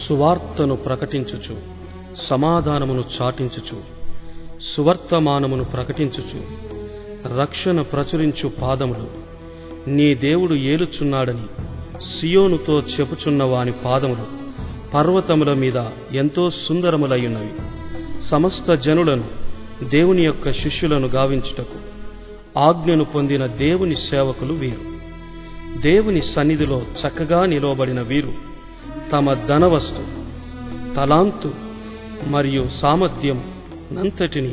సువార్తను ప్రకటించుచు సమాధానమును చాటించుచు సువర్తమానమును ప్రకటించుచు రక్షణ ప్రచురించు పాదములు నీ దేవుడు ఏలుచున్నాడని సియోనుతో చెప్పుచున్న వాని పాదములు పర్వతముల మీద ఎంతో సుందరములయ్యున్నవి సమస్త జనులను దేవుని యొక్క శిష్యులను గావించుటకు ఆజ్ఞను పొందిన దేవుని సేవకులు వీరు దేవుని సన్నిధిలో చక్కగా నిలవబడిన వీరు తమ ధనవస్తు తలాంతు మరియు సామర్థ్యం నంతటిని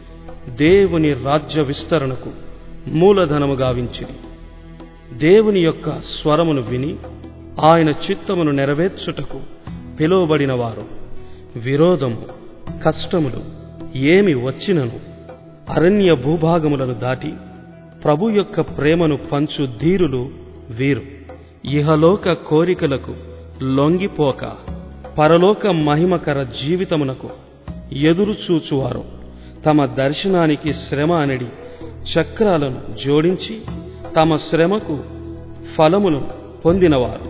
దేవుని రాజ్య విస్తరణకు మూలధనము గావించిరి దేవుని యొక్క స్వరమును విని ఆయన చిత్తమును నెరవేర్చుటకు పిలువబడిన వారు విరోధము కష్టములు ఏమి వచ్చినను అరణ్య భూభాగములను దాటి ప్రభు యొక్క ప్రేమను పంచు ధీరులు వీరు ఇహలోక కోరికలకు లొంగిపోక పరలోక మహిమకర జీవితమునకు ఎదురుచూచువారు తమ దర్శనానికి శ్రమ అనడి చక్రాలను జోడించి తమ శ్రమకు ఫలమును పొందినవారు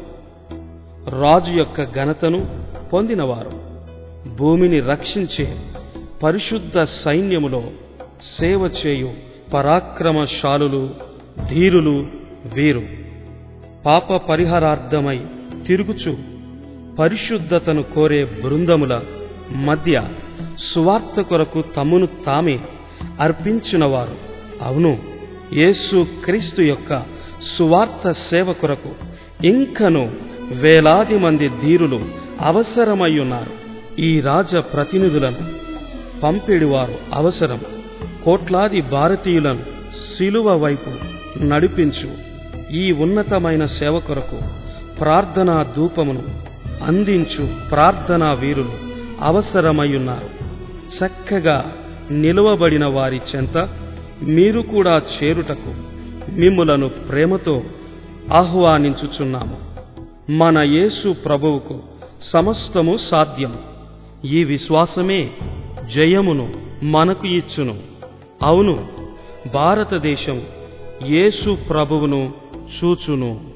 రాజు యొక్క ఘనతను పొందినవారు భూమిని రక్షించే పరిశుద్ధ సైన్యములో సేవ చేయు పరాక్రమశాలులు ధీరులు వీరు పాప పరిహారార్థమై తిరుగుచు పరిశుద్ధతను కోరే బృందముల మధ్య సువార్త కొరకు తమ్మును తామే అర్పించినవారు అవును యేసు క్రీస్తు యొక్క సువార్త సేవ కొరకు ఇంకను వేలాది మంది ధీరులు అవసరమయ్యున్నారు ఈ రాజ ప్రతినిధులను పంపిడివారు అవసరం కోట్లాది భారతీయులను శిలువ వైపు నడిపించు ఈ ఉన్నతమైన సేవ కొరకు ప్రార్థనా ధూపమును అందించు ప్రార్థనా వీరులు అవసరమయ్యున్నారు చక్కగా నిలువబడిన వారి చెంత మీరు కూడా చేరుటకు మిమ్ములను ప్రేమతో ఆహ్వానించుచున్నాము మన యేసు ప్రభువుకు సమస్తము సాధ్యం ఈ విశ్వాసమే జయమును మనకు ఇచ్చును అవును భారతదేశం యేసు ప్రభువును చూచును